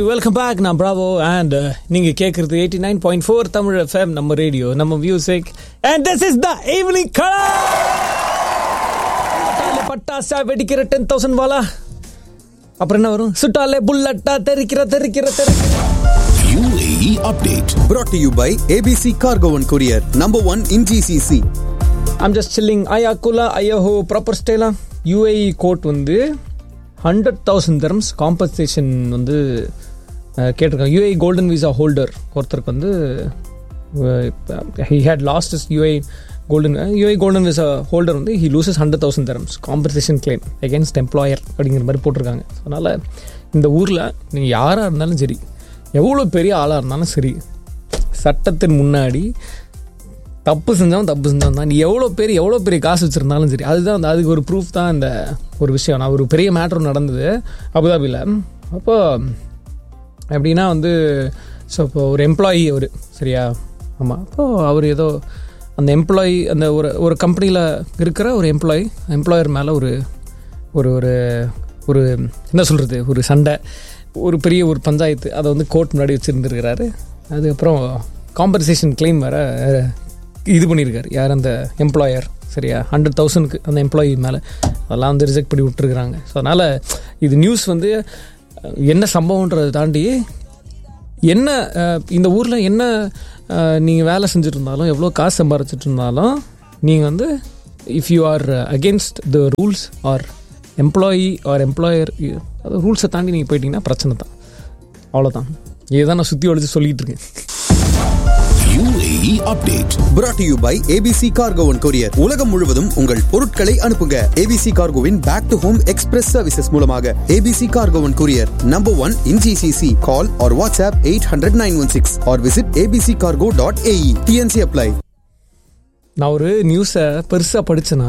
Welcome back நான் Bravo and நீங்க கேட்கறது eighty nine point four Tamil FM நம்ம ரேடியோ நம்ம music and this is the evening பட்டாசா வெடிக்கிற டென் தௌசண்ட் வாலா அப்புறம் என்ன வரும் சுட்டாலே புல்லட்டா தெரிக்கிற தெரிக்கிற தெரிக்கிற UAE update. brought to you by ABC Cargo and Courier, number one in GCC. I'm just chilling ஐயாக்குலா ஐயோஹோ ப்ராப்பர் ஸ்டைலா யூஏஇ கோர்ட் வந்து ஹண்ட்ரட் தௌசண்ட் தர்ம்ஸ் காம்பன்சேஷன் வந்து அஹ், கேட்டிருக்காங்க யூஏஇ கோல்டன் விசா ஹோல்டர் ஒருத்தருக்கு வந்து he had lost is UA golden UA golden visa holder வந்து he loses hundred thousand dirhams compensation claim against employer அப்படிங்கிற மாதிரி போட்டிருக்காங்க அதனால் இந்த ஊரில் நீங்கள் யாராக இருந்தாலும் சரி எவ்வளோ பெரிய ஆளாக இருந்தாலும் சரி சட்டத்தின் முன்னாடி தப்பு செஞ்சவன் தப்பு செஞ்சவன் தான் நீ எவ்வளோ பேர் எவ்வளோ பெரிய காசு வச்சுருந்தாலும் சரி அதுதான் அந்த அதுக்கு ஒரு ப்ரூஃப் தான் இந்த ஒரு விஷயம் நான் ஒரு பெரிய மேட்ரு நடந்தது அபுதாபியில் அப்போ எப்படின்னா வந்து ஸோ இப்போ ஒரு எம்ப்ளாயி அவர் சரியா ஆமாம் அப்போது அவர் ஏதோ அந்த எம்ப்ளாயி அந்த ஒரு ஒரு கம்பெனியில் இருக்கிற ஒரு எம்ப்ளாயி எம்ப்ளாயர் மேலே ஒரு ஒரு ஒரு ஒரு என்ன சொல்கிறது ஒரு சண்டை ஒரு பெரிய ஒரு பஞ்சாயத்து அதை வந்து கோர்ட் முன்னாடி வச்சுருந்துருக்கிறாரு அதுக்கப்புறம் காம்பன்சேஷன் கிளைம் வேறு இது பண்ணியிருக்காரு யார் அந்த எம்ப்ளாயர் சரியா ஹண்ட்ரட் தௌசண்ட்க்கு அந்த எம்ப்ளாயி மேலே அதெல்லாம் வந்து ரிஜெக்ட் பண்ணி விட்டுருக்குறாங்க ஸோ அதனால் இது நியூஸ் வந்து அஹ், என்ன சம்பவன்றதை தாண்டி என்ன அஹ், இந்த ஊரில் என்ன நீங்கள் வேலை செஞ்சுட்டு இருந்தாலும் எவ்வளோ காசு சம்பாரிச்சிட்டு இருந்தாலும் நீங்கள் வந்து if you are against the rules or employee or employer அது ரூல்ஸை தாண்டி நீங்கள் போயிட்டீங்கன்னா பிரச்சனை தான் அவ்வளோதான் இதுதான் நான் சுற்றி ஒழிச்சு சொல்லிட்டு இருக்கேன் UAE update. brought to you by ABC Cargo and Courier. உலகம் முழுவதும் உங்கள் பொருட்களை அனுப்புங்க ABC Cargoவின் back to home express services மூலமாக ABC Cargo and Courier, number one in GCC. Call or WhatsApp 800-916 or visit abccargo.ae. TNC apply. நான் ஒரு நியூஸை பெருசாக படித்தேன்னா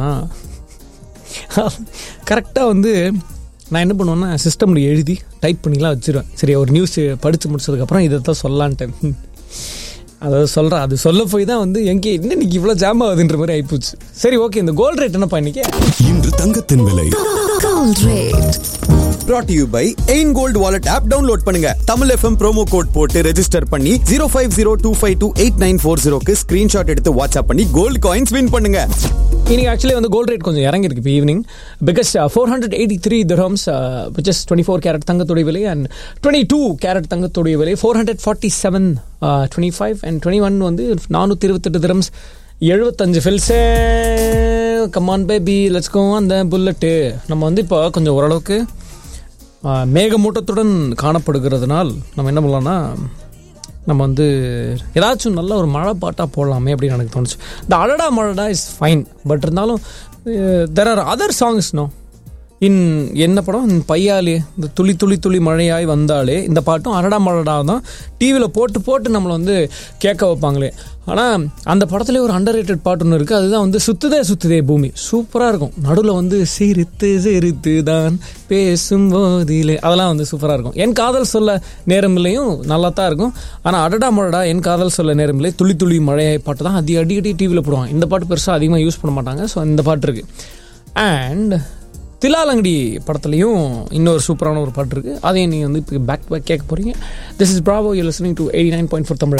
கரெக்டாக வந்து நான் என்ன பண்ணுவேன்னா சிஸ்டமில் எழுதி டைப் பண்ணிலாம் வச்சிருவேன் சரி ஒரு நியூஸ் படித்து முடிச்சதுக்கப்புறம் இதை தான் சொல்லலான்ட்டேன் அதை சொல்கிறேன் அது சொல்ல போய் தான் வந்து எங்கே என்ன இன்னைக்கு இவ்வளோ ஜாம் ஆகுதுன்ற மாதிரி ஆயிப்போச்சு சரி ஓகே இந்த கோல்ட் ரேட் என்னப்பா இன்னைக்கு இன்று தங்கத்தின் விலை Gold rate. brought to you by Ain Gold Wallet app download பண்ணுங்க தமிழ் எஃப்எம் ப்ரோமோ கோட் போட்டு ரெஜிஸ்டர் பண்ணி zero five zero two five two eight nine four ஜீரோக்கு ஸ்கிரீன்ஷாட் எடுத்து வாட்ஸ்அப் பண்ணி கோல்டு காயின்ஸ் வின் பண்ணுங்க இன்னைக்கு ஆக்சுவலி வந்து கோல்ட் ரேட் கொஞ்சம் இறங்கிருக்கு இப்போ evening because four hundred eighty three dirhams which is twenty four carat தங்கத்துடைய விலை அண்ட் டுவெண்ட்டி டூ கேரட் தங்கத்துடைய விலை four hundred forty seven twenty five and twenty one வந்து நானூற்றி இருபத்தெட்டு திரம்ஸ் எழுபத்தஞ்சு ஃபில்ஸே கமான் பேபி லட்ஸ்கோ அந்த புல்லட்டு நம்ம வந்து இப்போ கொஞ்சம் ஓரளவுக்கு ஆஹ், மேகமூட்டத்துடன் காணப்படுகிறதுனால் நம்ம என்ன பண்ணலாம்னா நம்ம வந்து ஏதாச்சும் நல்ல ஒரு மழை பாட்டாக போடலாமே அப்படின்னு எனக்கு தோணுச்சு இந்த அடடா மழடா இஸ் ஃபைன் பட் இருந்தாலும் there are other songs no in என்ன படம் இந்த பையாலே இந்த துளி துளி துளி மழையாய் வந்தாலே இந்த பாட்டும் அடடா மழடா தான் டிவியில் போட்டு போட்டு நம்மளை வந்து கேட்க வைப்பாங்களே ஆனால் அந்த படத்துலேயே ஒரு அண்டர் ரேட்டட் பாட்டு ஒன்று இருக்குது அதுதான் வந்து சுத்துதே சுத்துதே பூமி சூப்பராக இருக்கும் நடுவில் வந்து சிரித்து சிரித்து தான் பேசும் போதிலே அதெல்லாம் வந்து சூப்பராக இருக்கும் என் காதல் சொல்ல நேரமில்லையும் நல்லா தான் இருக்கும் ஆனால் அடடா மழடா என் காதல் சொல்ல நேரமில்லை துளி துளி மழையாய் பாட்டு தான் அதி அடிக்கடி டிவியில் போடுவாங்க இந்த பாட்டு பெருசாக அதிகமாக யூஸ் பண்ண மாட்டாங்க ஸோ இந்த பாட்டு இருக்குது அண்ட் திலாலங்கடி படத்துலையும் இன்னொரு சூப்பரான ஒரு பாட்டு இருக்குது அதையும் நீங்கள் வந்து இப்போ பேக் பேக் கேட்க போகிறீங்க this is bravo you listening to eighty nine point four Tamil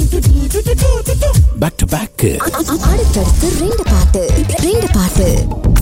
Back to back. அடுத்தடுத்து ரெண்டு பாட்டு ரெண்டு பாட்டு